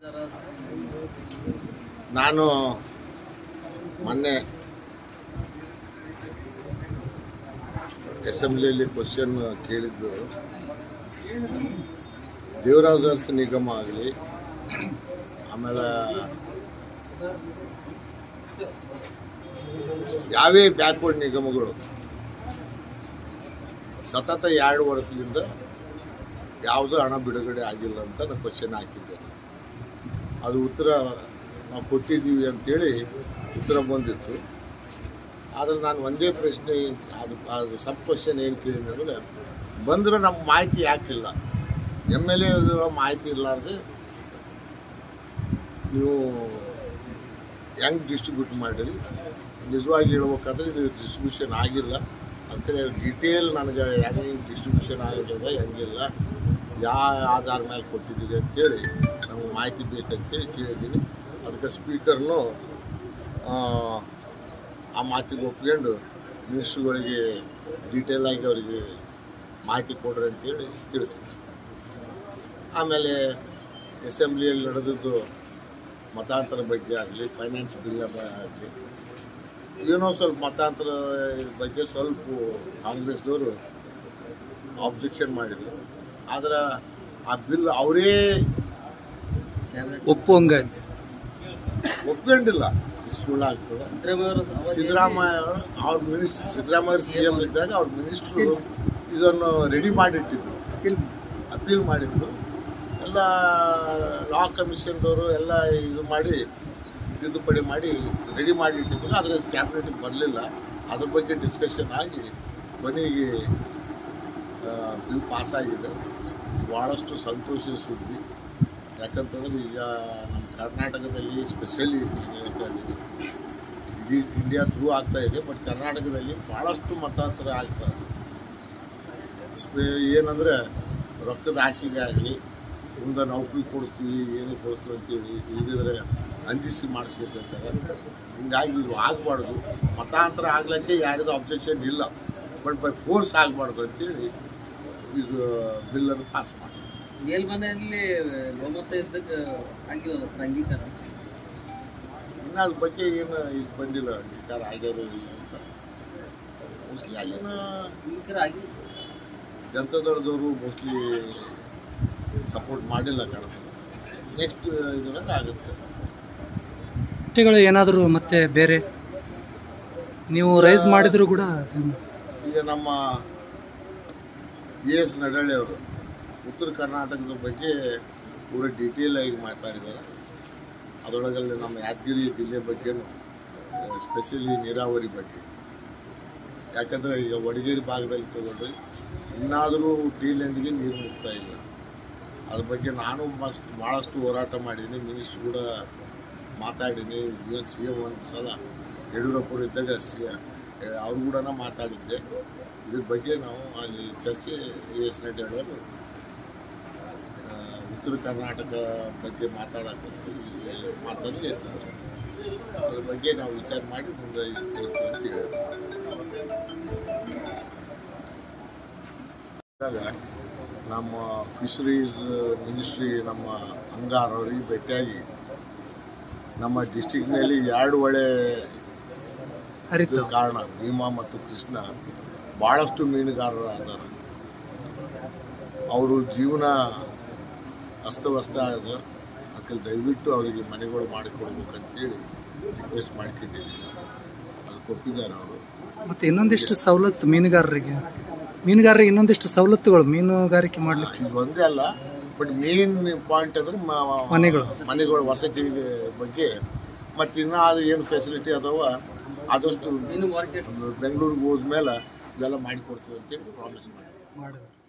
ನಾನು ಮೊನ್ನೆ ಅಸೆಂಬ್ಲಿಯಲ್ಲಿ ಕ್ವಶನ್ ಕೇಳಿದ್ದು ದೇವರಾಜ ಅರಸು ನಿಗಮ ಆಗಲಿ ಆಮೇಲೆ ಯಾವೇ ಬ್ಯಾಕ್ವರ್ಡ್ ನಿಗಮಗಳು ಸತತ ಎರಡು ವರ್ಷದಿಂದ ಯಾವುದೂ ಹಣ ಬಿಡುಗಡೆ ಆಗಿಲ್ಲ ಅಂತ ನಾನು ಕ್ವಶನ್ ಹಾಕಿದ್ದೇನೆ ಅದು ಉತ್ತರ ನಾವು ಕೊಟ್ಟಿದ್ದೀವಿ ಅಂತೇಳಿ ಉತ್ತರ ಬಂದಿತ್ತು ಆದರೆ ನಾನು ಒಂದೇ ಪ್ರಶ್ನೆ ಅದು ಅದು ಸಬ್ ಕ್ವಶನ್ ಏನು ಕೇಳಿದೆ ಅಂದರೆ ಬಂದರೆ ನಮ್ಮ ಮಾಹಿತಿ ಯಾಕಿಲ್ಲ ಎಮ್ ಎಲ್ ಎಗಳ ಮಾಹಿತಿ ಇರಲಾರ್ದೆ ನೀವು ಹೆಂಗೆ ಡಿಸ್ಟ್ರಿಬ್ಯೂಟ್ ಮಾಡಿರಿ ನಿಜವಾಗಿ ಹೇಳ್ಬೇಕಾದ್ರೆ ಇದು ಡಿಸ್ಟ್ರಿಬ್ಯೂಷನ್ ಆಗಿಲ್ಲ ಅದಕ್ಕೆ ಡೀಟೇಲ್ ನನಗೆ ಹೆಂಗೆ ಡಿಸ್ಟ್ರಿಬ್ಯೂಷನ್ ಆಗಿರೋದ ಹೆಂಗಿಲ್ಲ ಯಾವ ಆಧಾರ ಮೇಲೆ ಕೊಟ್ಟಿದ್ದೀರಿ ಅಂತೇಳಿ ನಮಗೆ ಮಾಹಿತಿ ಬೇಕಂತೇಳಿ ಕೇಳಿದ್ದೀನಿ ಅದಕ್ಕೆ ಸ್ಪೀಕರ್ನು ಆ ಮಾತಿಗೆ ಒಪ್ಕೊಂಡು ಮಿನಿಸ್ಟ್ರುಗಳಿಗೆ ಡೀಟೇಲ್ ಆಗಿ ಅವರಿಗೆ ಮಾಹಿತಿ ಕೊಡ್ರಿ ಅಂತೇಳಿ ತಿಳಿಸಿದ್ರು ಆಮೇಲೆ ಅಸೆಂಬ್ಲಿಯಲ್ಲಿ ನಡೆದಿದ್ದು ಮತಾಂತರ ಬಗ್ಗೆ ಆಗಲಿ ಫೈನಾನ್ಸ್ ಬಿಲ್ ಆಗಲಿ ಏನೋ ಸ್ವಲ್ಪ ಮತಾಂತರ ಬಗ್ಗೆ ಸ್ವಲ್ಪ ಕಾಂಗ್ರೆಸ್ದವರು ಆಬ್ಜೆಕ್ಷನ್ ಮಾಡಿದರು ಆದ್ರೆ ಆ ಬಿಲ್ ಅವರೇ ಒಪ್ಪುವಂಗ ಒಪ್ಕೊಂಡಿಲ್ಲ ಇದು ಸುಳ್ಳಾಗ್ತದೆ ಸಿದ್ದರಾಮಯ್ಯ ಅವರು ಅವ್ರ ಮಿನಿಸ್ಟರ್ ಸಿದ್ದರಾಮಯ್ಯ ಸಿ ಎಂ ಇದ್ದಾಗ ಅವ್ರ ಮಿನಿಸ್ಟ್ರು ಇದನ್ನು ರೆಡಿ ಮಾಡಿಟ್ಟಿದ್ರು ಅಪೀಲ್ ಮಾಡಿದ್ರು ಎಲ್ಲ ಲಾ ಕಮಿಷನ್ದವರು ಎಲ್ಲ ಇದು ಮಾಡಿ ತಿದ್ದುಪಡಿ ಮಾಡಿ ರೆಡಿ ಮಾಡಿ ಇಟ್ಟಿದ್ರು ಆದರೆ ಕ್ಯಾಬಿನೆಟ್ಗೆ ಬರಲಿಲ್ಲ ಅದ್ರ ಬಗ್ಗೆ ಡಿಸ್ಕಷನ್ ಆಗಿ ಕೊನೆಗೆ ಬಿಲ್ ಪಾಸಾಗಿದೆ ಭಾಳಷ್ಟು ಸಂತೋಷದ ಸುದ್ದಿ ಯಾಕಂತಂದ್ರೆ ಈಗ ನಮ್ಮ ಕರ್ನಾಟಕದಲ್ಲಿ ಸ್ಪೆಷಲಿ ನಾನು ಹೇಳ್ತಾ ಇದ್ದೀನಿ ಇಡೀ ಇಂಡಿಯಾ ಥ್ರೂ ಆಗ್ತಾ ಇದೆ ಬಟ್ ಕರ್ನಾಟಕದಲ್ಲಿ ಭಾಳಷ್ಟು ಮತಾಂತರ ಆಗ್ತಾ ಇದೆ ಸ್ಪೆ ಏನಂದರೆ ರೊಕ್ಕದ ಆಸೆಗೆ ಆಗಲಿ ಮುಂದೆ ನೌಕರಿ ಕೊಡಿಸ್ತೀವಿ ಏನು ಕೊಡಿಸ್ತೀವಿ ಅಂತೇಳಿ ಇಲ್ದಿದ್ರೆ ಅಂಜಿಸಿ ಮಾಡಿಸ್ಬೇಕಂತಾರೆ ಹಿಂಗಾಗಿ ಇದು ಆಗಬಾರ್ದು ಮತಾಂತರ ಆಗ್ಲಿಕ್ಕೆ ಯಾರಿಗೂ ಅಬ್ಜೆಕ್ಷನ್ ಇಲ್ಲ ಬಟ್ ಬೈ ಫೋರ್ಸ್ ಆಗಬಾರ್ದು ಅಂತೇಳಿ ಇದು ಬಿಲ್ಲನ್ನು ಪಾಸ್ ಮಾಡಿ ಮೇಲ್ಮನೆಯಲ್ಲಿ ಬಹುಮತ ಇದ್ದಕ್ಕೆ ಆಗಿಲ್ಲ ಸರ್ ಅಂಗೀಕಾರ ಇನ್ನು ಅದ್ರ ಬಗ್ಗೆ ಏನು ಇದು ಬಂದಿಲ್ಲ ಅಂಗೀಕಾರ ಆಗ್ಯಾರೋ ಇಲ್ಲ ಅಂತ ಮೋಸ್ಟ್ಲಿ ಅಲ್ಲಿನ ಅಂಗೀಕಾರ ಆಗಿ ಜನತಾದಳದವರು ಮೋಸ್ಟ್ಲಿ ಸಪೋರ್ಟ್ ಮಾಡಿಲ್ಲ ಕಾಣಿಸ್ತದೆ ನೆಕ್ಸ್ಟ್ ಇದ್ರಾಗ ಆಗುತ್ತೆ ಪ್ರಶ್ನೆಗಳು ಏನಾದರೂ ಮತ್ತೆ ಬೇರೆ ನೀವು ರೈಸ್ ಮಾಡಿದ್ರು ಕೂಡ ಅದನ್ನ- ಈಗ ನಮ್ಮ ಬಿ ಎಸ್ ನಡಳ್ಳಿ ಅವರು ಉತ್ತರ ಕರ್ನಾಟಕದ ಬಗ್ಗೆ ಪೂರ ಡೀಟೇಲ್ ಆಗಿ ಮಾತಾಡಿದ್ದಾರೆ ಅದರೊಳಗಲ್ಲಿ ನಮ್ಮ ಯಾದಗಿರಿ ಜಿಲ್ಲೆ ಬಗ್ಗೆನೂ ಸ್ಪೆಷಲಿ ನೀರಾವರಿ ಬಗ್ಗೆ ಯಾಕಂದರೆ ಈಗ ವಡಗೇರಿ ಭಾಗದಲ್ಲಿ ತಗೊಂಡ್ರಿ ಇನ್ನಾದರೂ ಟೀಲೆಂಡ್ಗೆ ನೀರು ಮುಗ್ತಾ ಇಲ್ಲ ಅದ್ರ ಬಗ್ಗೆ ನಾನು ಮಸ್ತ್ ಭಾಳಷ್ಟು ಹೋರಾಟ ಮಾಡೀನಿ ಮಿನಿಸ್ಟ್ರ್ ಕೂಡ ಮಾತಾಡೀನಿ ಏನು ಸಿ ಎಂ ಒಂದು ಸಲ ಯಡಿಯೂರಪ್ಪರು ಇದ್ದಾಗ ಸಿ ಅವ್ರು ಕೂಡ ಮಾತಾಡಿದ್ದೆ ಇದ್ರ ಬಗ್ಗೆ ನಾವು ಅಲ್ಲಿ ಚರ್ಚೆ ಎಸ್ ನಡ್ಡಿ ಹೇಳೋರು ಆ, ಉತ್ತರ ಕರ್ನಾಟಕ ಬಗ್ಗೆ ಮಾತಾಡಕ್ಕೆ ಮಾತನ್ನು ಎತ್ತಿದ್ರು ಅದ್ರ ಬಗ್ಗೆ ನಾವು ವಿಚಾರ ಮಾಡಿ ಮುಂದೆ ಇದು ತಿಳಿಸ್ತೀವಿ ಅಂತ ಹೇಳಿದ್ರು ಇದ್ದಾಗ ನಮ್ಮ ಫಿಶರೀಸ್ ಮಿನಿಸ್ಟ್ರಿ ನಮ್ಮ ಅಂಗಾರ್ ಅವರಿಗೆ ಭೇಟಿಯಾಗಿ ನಮ್ಮ ಡಿಸ್ಟಿಕ್ನಲ್ಲಿ ಎರಡು ಒಳ್ಳೆ ಹರಿತು ಇದು ಕಾರಣ ಭೀಮಾ ಮತ್ತು ಕೃಷ್ಣ ಭಾಳಷ್ಟು ಮೀನುಗಾರರು ಆದಾರ ಅವರು ಜೀವನ ಅಸ್ತವ್ಯಸ್ತ ಆದ ಅದಕ್ಕೆ ದಯವಿಟ್ಟು ಅವರಿಗೆ ಮನೆಗಳು ಮಾಡಿಕೊಡ್ಬೇಕಂತೇಳಿ ರಿಕ್ವೆಸ್ಟ್ ಮಾಡ್ಕೊಂಡಿದ್ದೀನಿ ಅದಕ್ಕೆ ಒಪ್ಪಿದ್ದಾರೆ ಅವರು ಮತ್ತೆ ಇನ್ನೊಂದಿಷ್ಟು ಸವಲತ್ತು ಮೀನುಗಾರರಿಗೆ ಮೀನುಗಾರರಿಗೆ ಇನ್ನೊಂದಿಷ್ಟು ಸವಲತ್ತುಗಳು ಮೀನುಗಾರಿಕೆ ಮಾಡ್ಲಿಕ್ಕೆ ಇದು ಒಂದೇ ಅಲ್ಲ ಬಟ್ ಮೇನ್ ಪಾಯಿಂಟ್ ಅಂದ್ರೆ ಮ- ಮನೆಗಳು. ಮನೆಗಳು ವಸತಿ ಬಗ್ಗೆ ಮತ್ತು ಇನ್ನೂ ಅದು ಏನು ಫೆಸಿಲಿಟಿ ಅದಾವ ಆದಷ್ಟು ಮೀನು ಮಾರ್ಕೆಟ್ ಬೆಂಗಳೂರಿಗೆ ಹೋದ್ಮೇಲೆ ಇವೆಲ್ಲ ಮಾಡಿಕೊಡ್ತೀವಿ ಅಂತೇಳಿ ಪ್ರಾಮಿಸ್ ಮಾಡಿ ಮಾಡಿದ್ರು